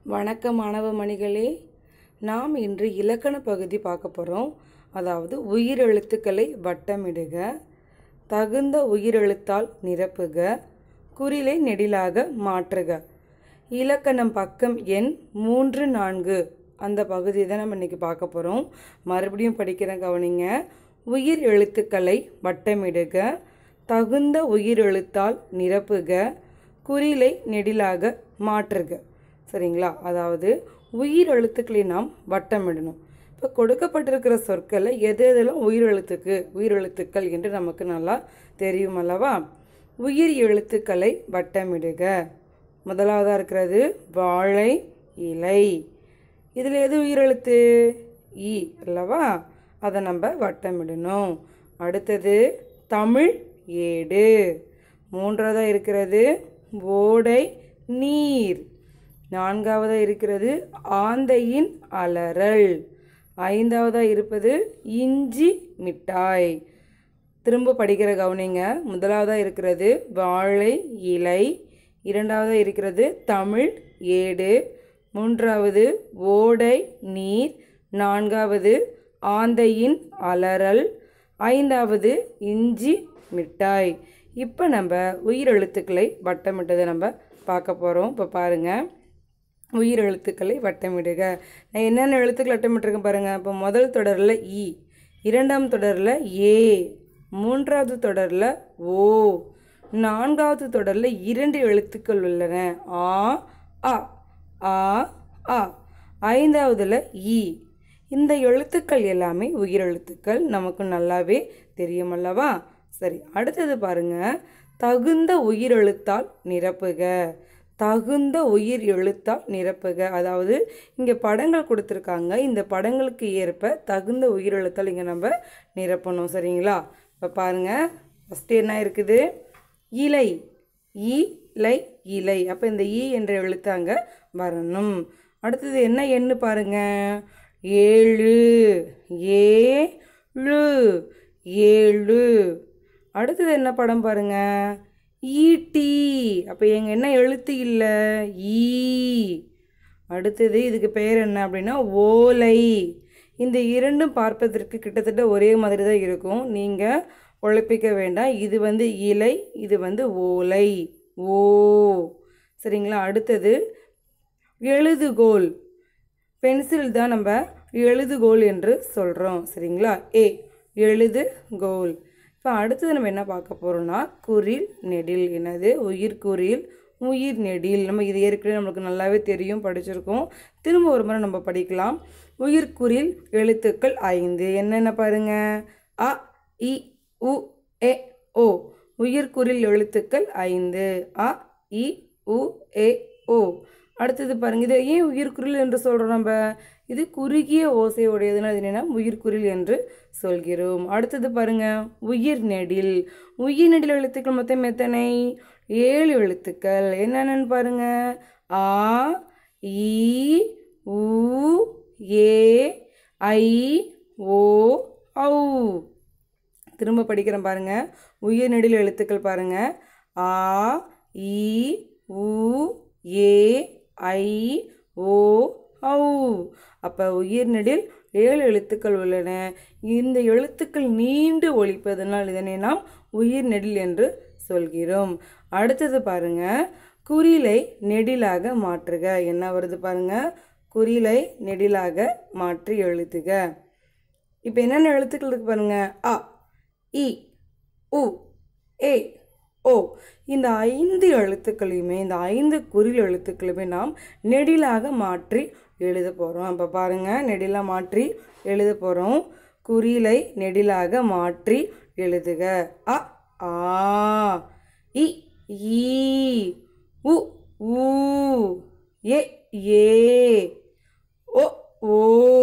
வணக்கம் மாணவ மணிகளே நாம் இன்று இலக்கண பகுதி பார்க்க போகிறோம் அதாவது உயிரெழுத்துக்களை வட்டமிடுக தகுந்த உயிரெழுத்தால் நிரப்புக குறிலை நெடிலாக மாற்றுக இலக்கணம் பக்கம் எண் மூன்று நான்கு அந்த பகுதி தான் நம்ம இன்றைக்கி பார்க்க போகிறோம் மறுபடியும் படிக்கிறேன் கவனிங்க உயிர் எழுத்துக்களை வட்டமிடுக தகுந்த உயிரெழுத்தால் நிரப்புக குறிலை நெடிலாக மாற்றுக சரிங்களா அதாவது உயிர் எழுத்துக்களை நாம் வட்டமிடணும் இப்போ கொடுக்கப்பட்டிருக்கிற சொற்களை எது எதெல்லாம் உயிர் எழுத்துக்கு உயிர் எழுத்துக்கள் என்று நமக்கு நல்லா தெரியும் அல்லவா உயிர் எழுத்துக்களை வட்டமிடுக முதலாவதாக இருக்கிறது வாழை இலை இதில் எது உயிரெழுத்து ஈ அல்லவா அதை நம்ம வட்டமிடணும் அடுத்தது தமிழ் ஏடு மூன்றாவதாக இருக்கிறது ஓடை நீர் நான்காவதாக இருக்கிறது ஆந்தையின் அலறல் ஐந்தாவதாக இருப்பது இஞ்சி மிட்டாய் திரும்ப படிக்கிற கவனிங்க முதலாவதாக இருக்கிறது வாழை இலை இரண்டாவதாக இருக்கிறது தமிழ் ஏடு மூன்றாவது ஓடை நீர் நான்காவது ஆந்தையின் அலறல் ஐந்தாவது இஞ்சி மிட்டாய் இப்போ நம்ம உயிரெழுத்துக்களை வட்டமிட்டதை நம்ம பார்க்க போகிறோம் இப்போ பாருங்கள் உயிர் எழுத்துக்களை வட்டமிடுக நான் என்னென்ன எழுத்துக்கள் வட்டமிட்டிருக்கேன் பாருங்கள் இப்போ முதல் தொடரில் இ இரண்டாம் தொடரில் ஏ மூன்றாவது தொடரில் ஓ நான்காவது தொடரில் இரண்டு எழுத்துக்கள் உள்ளன ஆ அ ஆ ஆ ஐந்தாவதுல இ இந்த எழுத்துக்கள் எல்லாமே உயிரெழுத்துக்கள் நமக்கு நல்லாவே தெரியும் அல்லவா சரி அடுத்தது பாருங்க தகுந்த உயிரெழுத்தால் நிரப்புக தகுந்த உயிர் எழுத்தால் நிரப்புக அதாவது இங்கே படங்கள் கொடுத்துருக்காங்க இந்த படங்களுக்கு ஏற்ப தகுந்த உயிர் எழுத்தால் இங்கே நம்ம நிரப்பணும் சரிங்களா இப்போ பாருங்கள் ஃபஸ்ட்டு என்ன இருக்குது இலை இலை இலை அப்போ இந்த ஈ என்ற எழுத்து அங்கே வரணும் அடுத்தது என்ன எண்ணு பாருங்க ஏழு ஏழு ஏழு அடுத்தது என்ன படம் பாருங்க ஈட்டி அப்போ எங்க என்ன எழுத்து இல்லை ஈ அடுத்தது இதுக்கு பெயர் என்ன அப்படின்னா ஓலை இந்த இரண்டும் பார்ப்பதற்கு கிட்டத்தட்ட ஒரே மாதிரி தான் இருக்கும் நீங்கள் உழைப்பிக்க வேண்டாம் இது வந்து இலை இது வந்து ஓலை ஓ சரிங்களா அடுத்தது எழுதுகோல் பென்சில் தான் நம்ம எழுதுகோல் என்று சொல்கிறோம் சரிங்களா ஏ எழுதுகோல் இப்போ அடுத்தது நம்ம என்ன பார்க்க போகிறோம்னா குரில் நெடில் என்னது உயிர்குறில் உயிர் நெடில் நம்ம இது ஏற்கனவே நம்மளுக்கு நல்லாவே தெரியும் படிச்சிருக்கோம் திரும்ப ஒரு முறை நம்ம படிக்கலாம் உயிர்குறில் எழுத்துக்கள் ஐந்து என்னென்ன பாருங்க அ இ உ எ ஓ உயிர்குறில் எழுத்துக்கள் ஐந்து அ இ உ எ ஓ அடுத்தது பாருங்க இதை ஏன் உயிர்குறில் என்று சொல்கிறோம் நம்ம இது குறுகிய ஓசையுடையதுன்னு அது என்னன்னா உயிர்குறில் என்று சொல்கிறோம் அடுத்தது பாருங்க உயிர் நெடில் உயிர் நெடில் எழுத்துக்கள் மொத்தம் எத்தனை ஏழு எழுத்துக்கள் என்னென்னு பாருங்க ஆ இ உ ஏ ஐ ஓ ஔ திரும்ப படிக்கிறேன் பாருங்க உயிர் நெடில் எழுத்துக்கள் பாருங்க ஆ இ உ ஏ ஐ ஓ ஔ அப்போ உயிர் நெடில் ஏழு எழுத்துக்கள் உள்ளன இந்த எழுத்துக்கள் நீண்டு ஒழிப்பதனால் இதனை நாம் உயிர் நெடில் என்று சொல்கிறோம் அடுத்தது பாருங்க குறிலை நெடிலாக மாற்றுக என்ன வருது பாருங்க குறிலை நெடிலாக மாற்றி எழுதுக இப்போ என்னென்ன எழுத்துக்கள் இருக்கு பாருங்க அ இ உ ஏ ஓ இந்த ஐந்து எழுத்துக்களையுமே இந்த ஐந்து குறில் எழுத்துக்களுமே நாம் நெடிலாக மாற்றி எழுத போகிறோம் அப்போ பாருங்கள் நெடிலாக மாற்றி எழுத போகிறோம் குறிலை நெடிலாக மாற்றி எழுதுக அ ஆ இ ஈ உ ஊ ஏ ஏ ஓ ஓ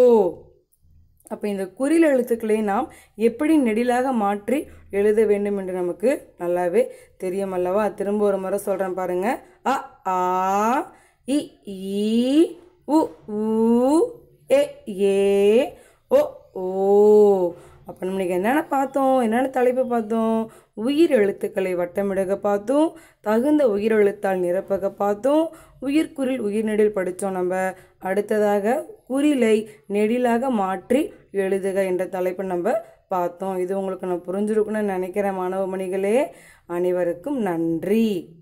அப்போ இந்த குறில் எழுத்துக்களை நாம் எப்படி நெடிலாக மாற்றி எழுத வேண்டும் என்று நமக்கு நல்லாவே தெரியும் அல்லவா திரும்ப ஒரு முறை சொல்கிறேன் பாருங்க அ ஆ இ ஈ உ ஊ ஏ ஏ ஓ ஓ அப்போ நம்மளுக்கு என்னென்ன பார்த்தோம் என்னென்ன தலைப்பு பார்த்தோம் உயிர் எழுத்துக்களை வட்டமிடுக பார்த்தோம் தகுந்த உயிர் எழுத்தால் நிரப்பக பார்த்தோம் உயிர்க்குறில் உயிர்நெடில் படித்தோம் நம்ம அடுத்ததாக குறிலை நெடிலாக மாற்றி எழுதுக என்ற தலைப்பை நம்ம பார்த்தோம் இது உங்களுக்கு நான் புரிஞ்சிருக்குன்னு நினைக்கிறேன் மாணவ மணிகளே அனைவருக்கும் நன்றி